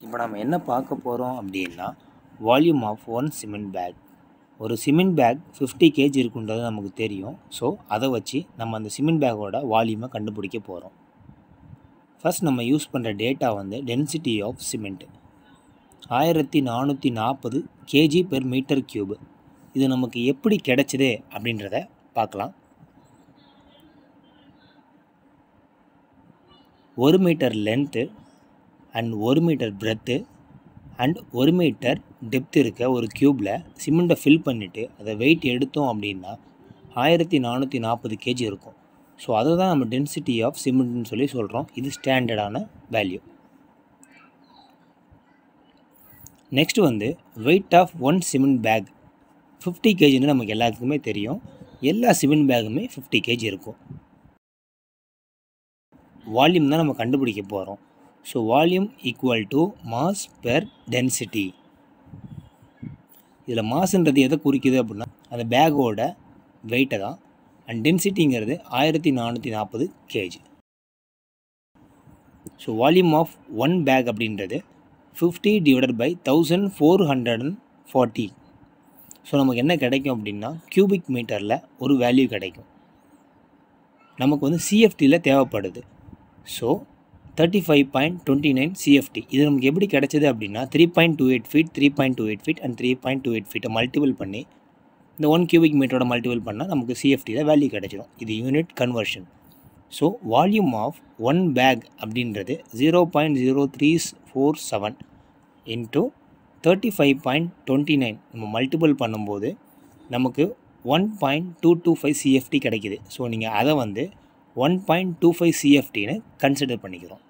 இப்போ நம்ம என்ன பார்க்க போகிறோம் அப்படின்னா volume of one cement bag ஒரு சிமெண்ட் பேக் ஃபிஃப்டி கேஜி இருக்குன்றது நமக்கு தெரியும் ஸோ அதை வச்சு நம்ம அந்த சிமெண்ட் பேக்கோட வால்யூமை கண்டுபிடிக்க போகிறோம் ஃபர்ஸ்ட் நம்ம யூஸ் பண்ணுற டேட்டா வந்து டென்சிட்டி ஆஃப் சிமெண்ட் ஆயிரத்தி நானூற்றி நாற்பது கேஜி பெர் மீட்டர் கியூப் இது நமக்கு எப்படி கிடைச்சது அப்படின்றத பார்க்கலாம் ஒரு மீட்டர் லென்த்து அண்ட் ஒரு மீட்டர் பிரெத்து அண்ட் ஒரு மீட்டர் டெப்த் இருக்க ஒரு க்யூப்பில் சிமெண்ட்டை ஃபில் பண்ணிவிட்டு அதை வெயிட் எடுத்தோம் அப்படின்னா ஆயிரத்தி நானூற்றி நாற்பது கேஜி இருக்கும் ஸோ அதை தான் நம்ம டென்சிட்டி ஆஃப் சிமெண்ட்னு சொல்லி சொல்கிறோம் இது ஸ்டாண்டர்டான வேல்யூ நெக்ஸ்ட் வந்து weight of one cement bag fifty கேஜின்னு நமக்கு எல்லாத்துக்குமே தெரியும் எல்லா சிமெண்ட் பேக்குமே ஃபிஃப்டி கேஜி இருக்கும் வால்யூம் தான் நம்ம கண்டுபிடிக்க போகிறோம் so volume equal to mass per density இதில் மாசுன்றது எதை குறிக்குது அப்படின்னா அந்த பேக்கோட வெயிட்டை தான் அண்ட் டென்சிட்டிங்கிறது ஆயிரத்தி நானூற்றி நாற்பது KG so volume of one bag அப்படின்றது fifty divided by thousand four hundred and forty so நமக்கு என்ன கிடைக்கும் அப்படின்னா கியூபிக் மீட்டரில் ஒரு வேல்யூ கிடைக்கும் நமக்கு வந்து சிஎஃப்டியில் தேவைப்படுது so thirty five point twenty nine CFT இது நமக்கு எப்படி கிடைச்சது அப்படின்னா three point two eight feet three point two eight feet and three point two eight ஃபீட்டை மல்டிபிள் பண்ணி இந்த ஒன் கியூபிக் மீட்டரோட மல்டிபிள் பண்ணால் நமக்கு சிஎஃப்டியில் வேல்யூ கிடைச்சிடும் இது unit conversion so volume of one bag அப்படின்றது zero point zero three four seven into thirty five point twenty nine நம்ம multiple பண்ணும்போது நமக்கு one point two two five CFT கிடைக்கிது ஸோ நீங்கள் அதை வந்து ஒன் பாயிண்ட் டூ ஃபைவ் சிஎஃப்டின்னு consider பண்ணிக்கிறோம்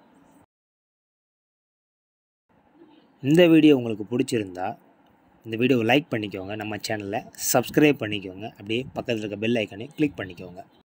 இந்த வீடியோ உங்களுக்கு பிடிச்சிருந்தா இந்த வீடியோவை லைக் பண்ணிக்கோங்க நம்ம சேனலை சப்ஸ்கிரைப் பண்ணிக்கோங்க அப்படியே பக்கத்தில் இருக்க பெல் ஐக்கனை கிளிக் பண்ணிக்கோங்க